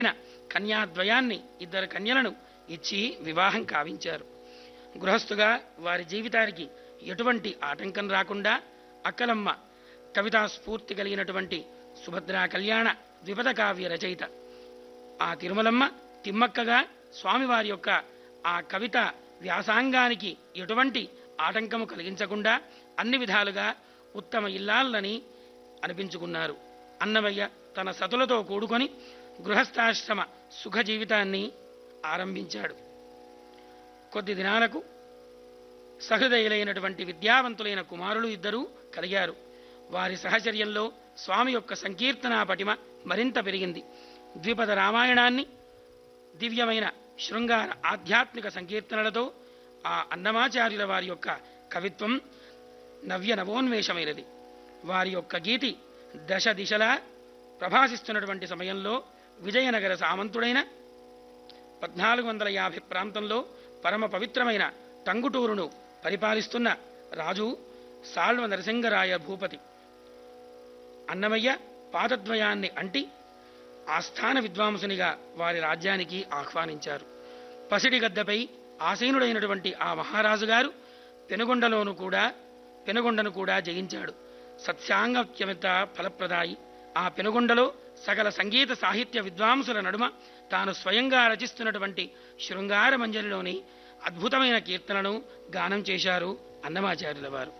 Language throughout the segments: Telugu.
కన్యాద్వయాన్ని ఇద్దరు కన్యలను ఇచ్చి వివాహం కావించారు గృహస్థుగా వారి జీవితానికి ఎటువంటి ఆటంకం రాకుండా అక్కలమ్మ కవితా స్ఫూర్తి కలిగినటువంటి సుభద్రా కళ్యాణ ద్విపద కావ్య రచయిత ఆ తిరుమలమ్మ తిమ్మక్కగా స్వామివారి యొక్క ఆ కవిత వ్యాసాంగానికి ఎటువంటి ఆటంకము కలిగించకుండా అన్ని విధాలుగా ఉత్తమ ఇల్లాలని అనిపించుకున్నారు అన్నమయ్య తన సతులతో కూడుకొని గృహస్థాశ్రమ సుఖ జీవితాన్ని ఆరంభించాడు కొద్ది దినాలకు సహృదయులైనటువంటి విద్యావంతులైన కుమారులు ఇద్దరూ కలిగారు వారి సహచర్యంలో స్వామి యొక్క సంకీర్తనా పటిమ మరింత పెరిగింది ద్విపద రామాయణాన్ని దివ్యమైన శృంగార ఆధ్యాత్మిక సంకీర్తనలతో ఆ అన్నమాచార్యుల వారి యొక్క కవిత్వం నవ్య నవోన్మేషమైనది వారి యొక్క గీతి దశ దిశలా ప్రభాసిస్తున్నటువంటి సమయంలో విజయనగర సామంతుడైన పద్నాలుగు వందల యాభై ప్రాంతంలో పరమ పవిత్రమైన టంగుటూరును పరిపాలిస్తున్న రాజు సాళ్వ నరసింగరాయ భూపతి అన్నమయ్య పాదద్వయాన్ని అంటి ఆస్థాన విద్వాంసునిగా వారి రాజ్యానికి ఆహ్వానించారు పసిడి గద్దపై ఆసీనుడైనటువంటి ఆ మహారాజు గారు పెనుగొండలోను కూడా పెనుగొండను కూడా జయించాడు సత్యాంగత్యమిత ఫలప్రదాయి ఆ పెనుగొండలో సకల సంగీత సాహిత్య విద్వాంసుల నడుమ తాను స్వయంగా రచిస్తున్నటువంటి శృంగార మంజరిలోని అద్భుతమైన కీర్తనను గానం చేశారు అన్నమాచార్యుల వారు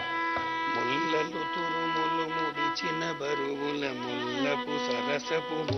ముల్లలు తురుములు ముడిచిన బరువుల ముల్లపు సరసపు